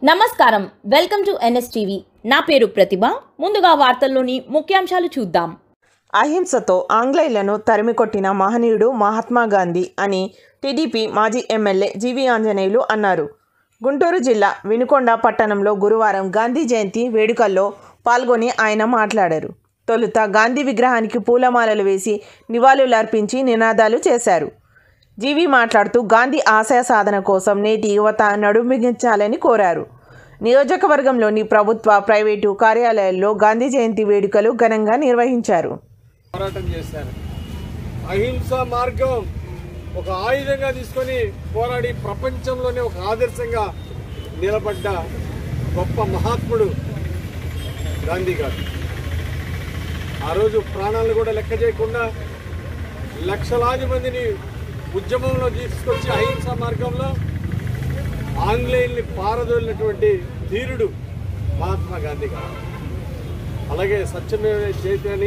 నమస్కారం welcome to NSTV నా పేరు ప్రతిభ ముందుగా వార్తల్లోని ముఖ్యాంశాలు చూద్దాం అహింసతో ఆంగ్లేయులను తరిమికొట్టిన మహనీయుడు మహాత్మా గాంధీ అని టీడీపీ మాజీ ఎమ్మెల్యే జీవి ఆంజనేయులు అన్నారు గుంటూరు జిల్లా వినుకొండ పట్టణంలో గురువారం గాంధీ జయంతి వేడుకల్లో పాల్గొని ఆయన మాట్లాడారు తొలుత గాంధీ విగ్రహానికి పూలమాలలు వేసి నివాళులర్పించి నినాదాలు చేశారు జీవి మాట్లాడుతూ గాంధీ ఆశయ సాధన కోసం నేటి యువత నడుమిగించాలని కోరారు నియోజకవర్గంలోని ప్రభుత్వ ప్రైవేటు కార్యాలయాల్లో గాంధీ జయంతి వేడుకలు ఘనంగా నిర్వహించారు పోరాటం చేశారు అహింస మార్గం ఒక ఆయుధంగా తీసుకొని పోరాడి ప్రపంచంలోనే ఒక ఆదర్శంగా నిలబడ్డ గొప్ప మహాత్ముడు గాంధీ గారు ఆ రోజు ప్రాణాలను కూడా లెక్క చేయకుండా లక్షలాది మందిని ఉద్యమంలో తీసుకొచ్చి అహింస మార్గంలో ఆంగ్లేయుల్ని పారదోలినటువంటి ధీరుడు మహాత్మా గాంధీ గారు అలాగే సత్యమేవ జయతే అని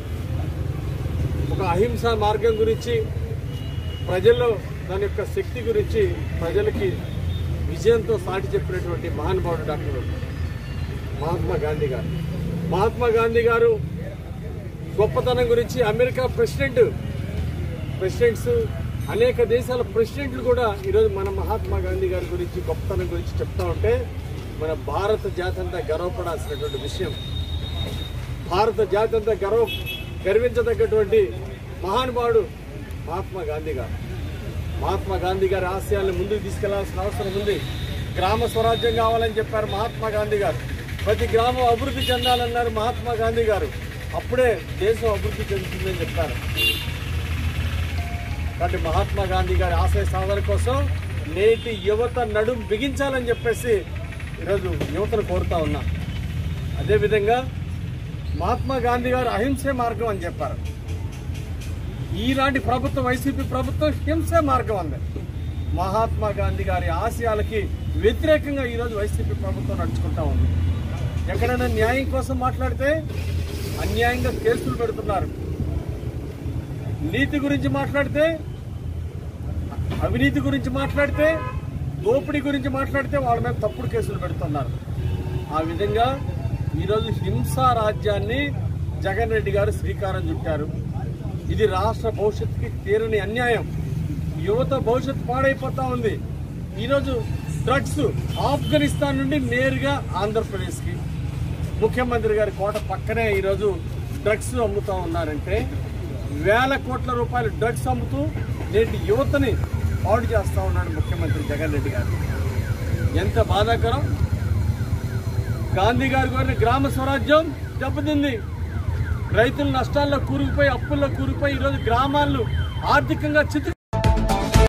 ఒక అహింస మార్గం గురించి ప్రజల్లో దాని యొక్క శక్తి గురించి ప్రజలకి విజయంతో సాటి చెప్పినటువంటి మహానుభావుడు డాక్టర్ మహాత్మా గాంధీ గారు మహాత్మా గాంధీ గారు గొప్పతనం గురించి అమెరికా ప్రెసిడెంట్ ప్రెసిడెంట్స్ అనేక దేశాల ప్రెసిడెంట్లు కూడా ఈరోజు మన మహాత్మా గాంధీ గారి గురించి గొప్పతనం గురించి చెప్తా ఉంటే మన భారత జాతి అంతా గర్వపడాల్సినటువంటి విషయం భారత జాతి అంతా గర్వ గర్వించదగ్గటువంటి మహానుభావుడు మహాత్మా గాంధీ గారు మహాత్మా గాంధీ గారి ఆశయాలను ముందుకు తీసుకెళ్లాల్సిన అవసరం ఉంది గ్రామ స్వరాజ్యం కావాలని చెప్పారు మహాత్మా గాంధీ గారు ప్రతి గ్రామం అభివృద్ధి చెందాలన్నారు మహాత్మా గాంధీ గారు అప్పుడే దేశం అభివృద్ధి చెందుతుందని చెప్పారు కాబట్టి మహాత్మా గాంధీ గారి ఆశయ సాధన కోసం నేటి యువత నడుం బిగించాలని చెప్పేసి ఈరోజు యువతను కోరుతా ఉన్నా అదేవిధంగా మహాత్మా గాంధీ గారు అహింసే మార్గం అని చెప్పారు ఈనాటి ప్రభుత్వం వైసీపీ ప్రభుత్వం హింసే మార్గం అంది మహాత్మా గాంధీ గారి ఆశయాలకి వ్యతిరేకంగా ఈరోజు వైసీపీ ప్రభుత్వం నడుచుకుంటా ఉంది ఎక్కడైనా న్యాయం కోసం మాట్లాడితే అన్యాయంగా కేసులు పెడుతున్నారు నీతి గురించి మాట్లాడితే అవినీతి గురించి మాట్లాడితే దోపిడీ గురించి మాట్లాడితే వాళ్ళ మీద తప్పుడు కేసులు పెడుతున్నారు ఆ విధంగా ఈరోజు హింసా రాజ్యాన్ని జగన్ రెడ్డి గారు శ్రీకారం చుట్టారు ఇది రాష్ట్ర భవిష్యత్తుకి తీరని అన్యాయం యువత భవిష్యత్తు పాడైపోతా ఉంది ఈరోజు డ్రగ్స్ ఆఫ్ఘనిస్తాన్ నుండి నేరుగా ఆంధ్రప్రదేశ్కి ముఖ్యమంత్రి గారి కోట పక్కనే ఈరోజు డ్రగ్స్ అమ్ముతా ఉన్నారంటే వేల కోట్ల రూపాయలు డ్రగ్స్ అమ్ముతూ నేటి యువతని పాడు చేస్తా ఉన్నాడు ముఖ్యమంత్రి జగన్ రెడ్డి గారు ఎంత బాధాకరం గాంధీ గారు కోరిన గ్రామ స్వరాజ్యం దెబ్బతింది రైతులు నష్టాల్లో కూరుకుపోయి అప్పుల్లో కూరుకుపోయి ఈరోజు గ్రామాలను ఆర్థికంగా చిత్ర